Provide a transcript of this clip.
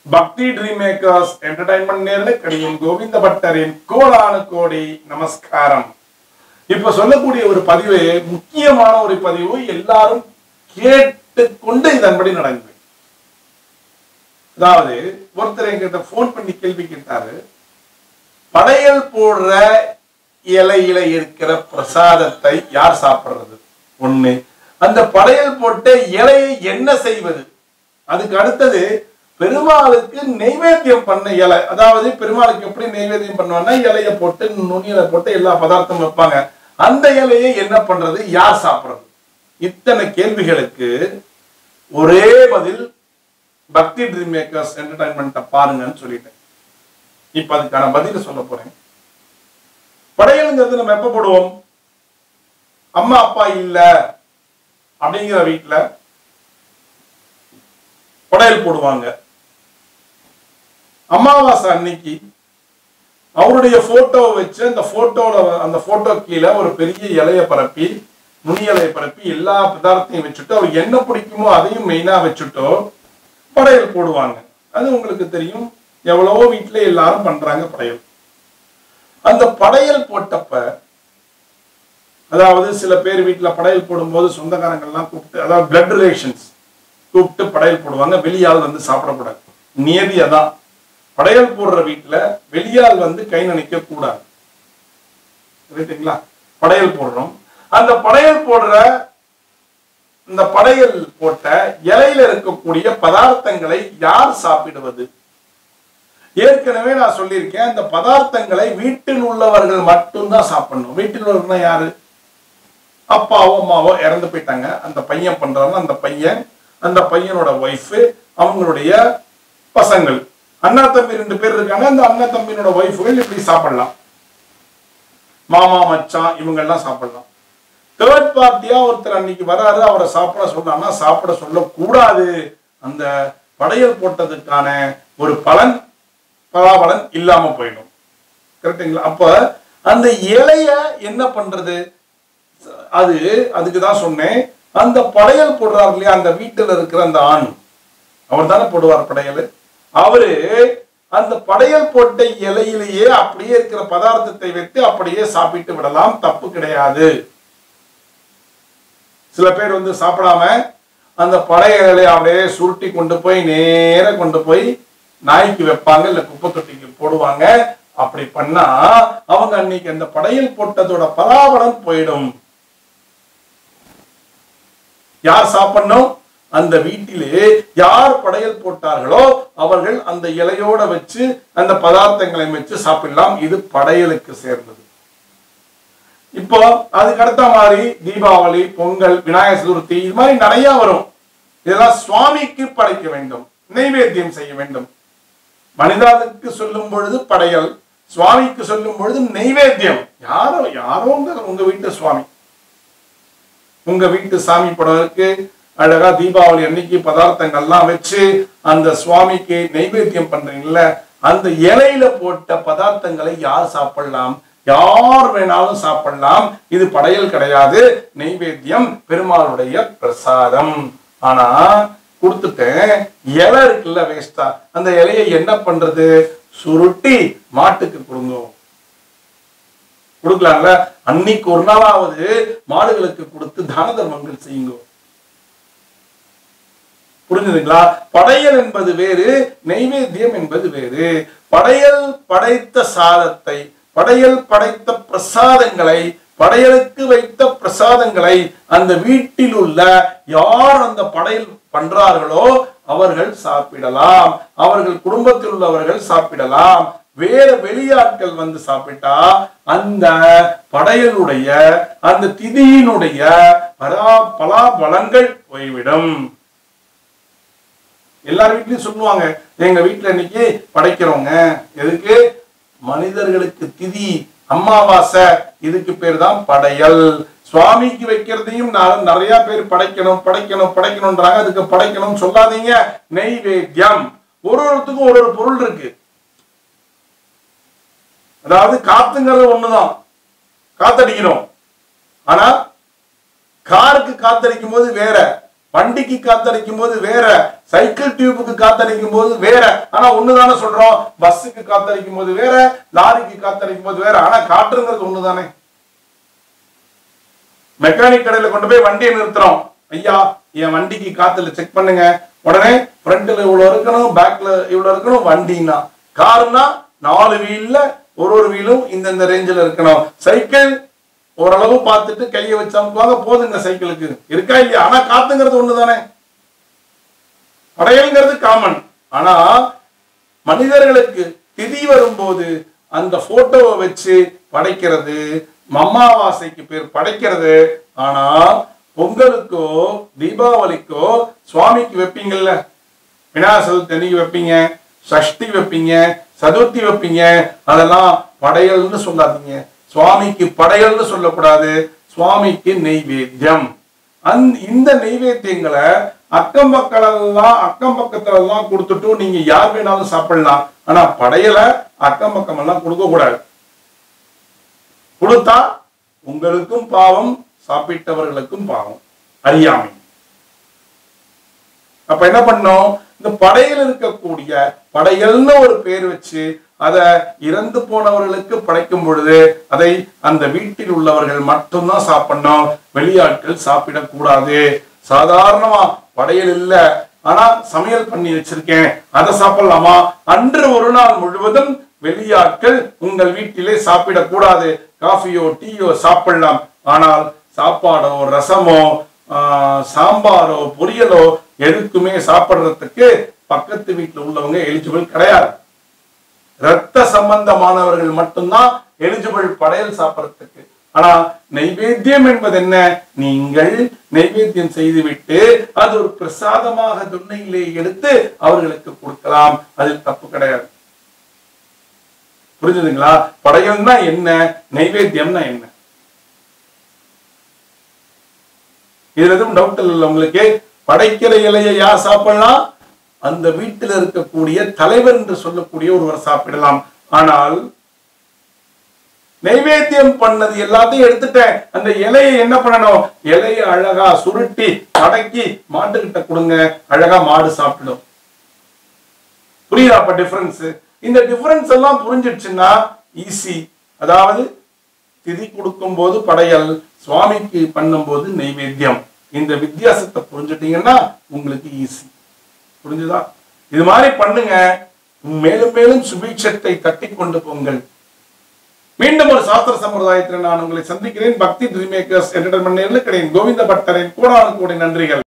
பக்தி dream makers entertainment நேர்களுக்கு கோவிந்த பட்டரின் கோடானு கோடி நமஸ்காரம் இப்ப சொல்லக்கூடிய ஒரு பதிவு முக்கியமான ஒரு பதிவு எல்லாரும் கேட்டுக்கொண்டு இதன்படி நடக்குது அதாவது ஒருத்தர் என்கிட்ட போன் பண்ணி கேள்வி கேட்டாரு படையல் போடுற இலையில இருக்கிற பிரசாதத்தை யார் சாப்பிடுறது ஒண்ணு அந்த படையல் போட்ட இலையை என்ன செய்வது அதுக்கு அடுத்தது பெருமாளுக்கு நெய்வேத்தியம் பண்ண இலை அதாவது பெருமாளுக்கு எப்படி நெய்வேத்தியம் பண்ணுவாங்கன்னா இலைய போட்டு நுனியில போட்டு எல்லா பதார்த்தமும் வைப்பாங்க அந்த இலையை என்ன பண்றது யார் சாப்பிடுறது இத்தனை கேள்விகளுக்கு ஒரே பதில் பக்தி ட்ரீம் மேக்கர்ஸ் என்டர்டைன்மெண்ட்டை பாருங்கன்னு சொல்லிட்டேன் இப்ப அதுக்கான பதில சொல்ல போறேன் படையலுங்கிறது நம்ம எப்ப போடுவோம் அம்மா அப்பா இல்ல அப்படிங்கிற வீட்டுல படையல் போடுவாங்க அமாவாசை அன்னைக்கு அவருடைய போட்டோவை வச்சு அந்த போட்டோல அந்த போட்டோ கீழே ஒரு பெரிய இலைய பரப்பி நுனி இலைய பரப்பி எல்லா பதார்த்தையும் வச்சுட்டு அவர் என்ன பிடிக்குமோ அதையும் மெயினா வச்சுட்டோ படையல் போடுவாங்க அது உங்களுக்கு தெரியும் எவ்வளவோ வீட்டுல எல்லாரும் பண்றாங்க படையல் அந்த படையல் போட்டப்ப அதாவது சில பேர் வீட்டுல படையல் போடும்போது சொந்தக்காரங்கள்லாம் கூப்பிட்டு அதாவது பிளட் ரிலேஷன்ஸ் கூப்பிட்டு படையல் போடுவாங்க வெளியால் வந்து சாப்பிடக்கூடாது நியதி அதான் படையல் போடுற வீட்டுல வெளியால் வந்து கை நினைக்க கூடாது ரைட்டுங்களா படையல் போடுறோம் அந்த படையல் போடுற இந்த படையல் போட்ட இலையில இருக்கக்கூடிய பதார்த்தங்களை யார் சாப்பிடுவது ஏற்கனவே நான் சொல்லியிருக்கேன் அந்த பதார்த்தங்களை வீட்டில் உள்ளவர்கள் மட்டும்தான் சாப்பிடணும் வீட்டில் உள்ளவர்கள் யாரு அப்பாவோ அம்மாவோ இறந்து போயிட்டாங்க அந்த பையன் பண்றாங்க அந்த பையன் அந்த பையனோட ஒய்ஃப் அவங்களுடைய பசங்கள் அண்ணா தம்பி ரெண்டு பேர் இருக்காங்க அந்த அண்ணா தம்பியினோட ஒய்ஃபுகள் இப்படி சாப்பிடலாம் மாமா மச்சான் இவங்கெல்லாம் சாப்பிடலாம் தேர்ட் பார்ட்டியா ஒருத்தர் அன்னைக்கு வராரு அவரை சாப்பிட சொன்னாங்கன்னா சாப்பிட சொல்லக்கூடாது அந்த படையல் போட்டதுக்கான ஒரு பலன் பலாபலன் இல்லாம போயிடும் கரெக்டுங்களா அப்ப அந்த இலைய என்ன பண்றது அது அதுக்கு தான் சொன்னேன் அந்த படையல் போடுறார் இல்லையா அந்த வீட்டுல இருக்கிற அந்த ஆண் அவர் தானே போடுவார் படையல் அவரு அந்த படையல் போட்ட இலையிலேயே அப்படியே இருக்கிற பதார்த்தத்தை வைத்து அப்படியே சாப்பிட்டு விடலாம் தப்பு கிடையாது சில பேர் வந்து சாப்பிடாம அந்த படையலை அப்படியே சுருட்டி கொண்டு போய் நேர கொண்டு போய் நாய்க்கு வைப்பாங்க இல்ல குப்பை தொட்டிக்கு போடுவாங்க அப்படி பண்ணா அவங்க அன்னைக்கு அந்த படையல் போட்டதோட பலாபலம் போயிடும் யார் சாப்பிடணும் அந்த வீட்டிலே யார் படையல் போட்டார்களோ அவர்கள் அந்த இலையோட வச்சு அந்த பதார்த்தங்களை வச்சு சாப்பிடலாம் இது படையலுக்கு சேர்ந்தது இப்போ அதுக்கு அடுத்த மாதிரி தீபாவளி பொங்கல் விநாயகர் சதுர்த்தி இது மாதிரி நிறைய வரும் இதெல்லாம் சுவாமிக்கு படைக்க வேண்டும் நைவேத்தியம் செய்ய வேண்டும் மனிதாவுக்கு சொல்லும் பொழுது படையல் சுவாமிக்கு சொல்லும் பொழுது நைவேத்தியம் யாரோ யாரோ உங்க உங்க வீட்டு சுவாமி உங்க வீட்டு சாமி படம் இருக்கு அழகா தீபாவளி அன்னைக்கு பதார்த்தங்கள்லாம் வச்சு அந்த சுவாமிக்கு நைவேத்தியம் பண்றீங்கல்ல அந்த இலையில போட்ட பதார்த்தங்களை யார் சாப்பிடலாம் யார் வேணாலும் சாப்பிடலாம் இது படையல் கிடையாது நெய்வேத்தியம் பெருமாளுடைய பிரசாதம் ஆனா கொடுத்துட்டேன் இலை இருக்குல்ல வேஸ்டா அந்த இலையை என்ன பண்றது சுருட்டி மாட்டுக்கு கொடுங்க கொடுக்கலாம்ல அன்னைக்கு ஒரு நாளாவது மாடுகளுக்கு கொடுத்து தான தர்மங்கள் செய்யுங்க புரிஞ்சுதுங்களா படையல் என்பது வேறு நெய்வேத்தியம் என்பது வேறு படையல் படைத்த சாதத்தை படையல் படைத்த பிரசாதங்களை படையலுக்கு வைத்த பிரசாதங்களை அந்த வீட்டில் உள்ள யார் அந்த படையல் பண்றார்களோ அவர்கள் சாப்பிடலாம் அவர்கள் குடும்பத்தில் உள்ளவர்கள் சாப்பிடலாம் வேற வெளியாட்கள் வந்து சாப்பிட்டா அந்த படையலுடைய அந்த திதியினுடைய பரா பலாபலங்கள் போய்விடும் எல்லார் வீட்லயும் சொல்லுவாங்க எங்க வீட்டுல இன்னைக்கு படைக்கிறோங்க எதுக்கு மனிதர்களுக்கு திதி அமாவாசை இதுக்கு பேர் தான் படையல் சுவாமிக்கு வைக்கிறதையும் நான் நிறைய பேர் படைக்கணும் படைக்கணும் படைக்கணும்ன்றாங்க அதுக்கு படைக்கணும் சொல்லாதீங்க நெய்வேத்தியம் ஒரு ஒருத்துக்கும் ஒரு ஒரு பொருள் இருக்கு அதாவது காத்துங்கிறது ஒண்ணுதான் காத்தடிக்கிறோம் ஆனா காருக்கு காத்தடிக்கும் போது வேற வண்டிக்கு காத்தடிக்கும் போது வேற சைக்கிள் டியூபுக்கு காத்தடிக்கும் போது வேற ஆனா ஒண்ணுதானே சொல்றோம் பஸ்ஸுக்கு காத்தடிக்கும் போது வேற லாரிக்கு காத்தடிக்கும் போது வேற ஆனா காற்றுங்கிறது ஒண்ணுதானே மெக்கானிக் கடையில கொண்டு போய் வண்டியை நிறுத்துறோம் ஐயா என் வண்டிக்கு காத்துல செக் பண்ணுங்க உடனே ஃப்ரண்ட்ல இவ்வளவு இருக்கணும் பேக்ல இவ்வளவு இருக்கணும் வண்டின்னா காருனா நாலு வீல்ல ஒரு ஒரு வீலும் இந்தந்த ரேஞ்சில் இருக்கணும் சைக்கிள் ஓரளவு பார்த்துட்டு கையை வச்சு அமுக்குவாங்க போதுங்க சைக்கிளுக்கு இருக்கா இல்லையா ஆனா காத்துங்கிறது ஒண்ணுதானே படையல்ங்கிறது காமன் ஆனா மனிதர்களுக்கு திதி வரும்போது அந்த போட்டோவை வச்சு படைக்கிறது அமாவாசைக்கு பேர் படைக்கிறது ஆனா பொங்கலுக்கோ தீபாவளிக்கோ சுவாமிக்கு வைப்பீங்கல்ல விநாயகர் சதுர்த்தி அன்னைக்கு வைப்பீங்க சஷ்டி வைப்பீங்க சதுர்த்தி வைப்பீங்க அதெல்லாம் படையல்னு சொல்லாதீங்க சுவாமிக்கு படையல்னு சொல்லக்கூடாது சுவாமிக்கு நெய்வேத்தியம் அந் இந்த நெய்வேத்தியங்களை அக்கம் பக்கம் அக்கம் பக்கத்துல எல்லாம் கொடுத்துட்டு நீங்க யார் வேணாலும் சாப்பிடலாம் ஆனா படையல அக்கம் பக்கம் எல்லாம் கொடுக்க கூடாது கொடுத்தா உங்களுக்கும் பாவம் சாப்பிட்டவர்களுக்கும் பாவம் அறியாமை அப்ப என்ன பண்ணோம் இந்த படையில் இருக்கக்கூடிய படையல்னு ஒரு பேர் வச்சு அத இறந்து போனவர்களுக்கு படைக்கும் பொழுது அதை அந்த வீட்டில் உள்ளவர்கள் மட்டும்தான் சாப்பிடணும் வெளியாட்கள் சாப்பிடக்கூடாது சாதாரணமா படையல் இல்ல ஆனா சமையல் பண்ணி வச்சிருக்கேன் அதை சாப்பிடலாமா அன்று ஒரு நாள் முழுவதும் வெளியாட்கள் உங்கள் வீட்டிலே சாப்பிடக்கூடாது காஃபியோ டீயோ சாப்பிடலாம் ஆனால் சாப்பாடோ ரசமோ ஆஹ், சாம்பாரோ பொரியலோ எதுக்குமே சாப்பிடுறதுக்கு பக்கத்து வீட்டுல உள்ளவங்க எலிஜிபிள் கிடையாது ரத்த சம்பந்தமானவர்கள் மட்டும்தான் எலிஜிபிள் படையல் சாப்பிடறதுக்கு ஆனா நைவேத்தியம் என்பது என்ன நீங்கள் நைவேத்தியம் செய்துவிட்டு அது ஒரு பிரசாதமாக துண்ணையிலே எடுத்து அவர்களுக்கு கொடுக்கலாம் அதில் தப்பு கிடையாது புரிஞ்சுதுங்களா படையல்னா என்ன நைவேத்தியம்னா என்ன இதுல எதுவும் டவுட் இல்லை உங்களுக்கு படைக்கிற இலையை யார் சாப்பிடலாம் அந்த வீட்டில் இருக்கக்கூடிய தலைவர் என்று சொல்லக்கூடிய ஒருவர் சாப்பிடலாம் ஆனால் நைவேத்தியம் பண்ணது எல்லாத்தையும் எடுத்துட்டேன் அந்த இலையை என்ன பண்ணணும் இலையை அழகா சுருட்டி மடக்கி மாட்டுக்கிட்ட கொடுங்க அழகா மாடு சாப்பிடும் புரியுதா அப்ப டிஃபரன்ஸ் இந்த டிஃபரன்ஸ் எல்லாம் புரிஞ்சிடுச்சுன்னா ஈஸி அதாவது திதி கொடுக்கும் போது படையல் சுவாமிக்கு பண்ணும்போது நைவேத்தியம் இந்த வித்தியாசத்தை புரிஞ்சுட்டீங்கன்னா உங்களுக்கு ஈஸி புரிஞ்சுதா இது மாதிரி பண்ணுங்க மேலும் மேலும் சுபீட்சத்தை தட்டி கொண்டு போங்கள் மீண்டும் ஒரு சாஸ்திர சம்பிரதாயத்தில் நான் உங்களை சந்திக்கிறேன் பக்தி ட்ரீம் மேக்கர்ஸ் என்டர்டைன்மெண்ட் நேரில் கிடையாது கோவிந்த பட்டரின் கூடான கூடி நன்றிகள்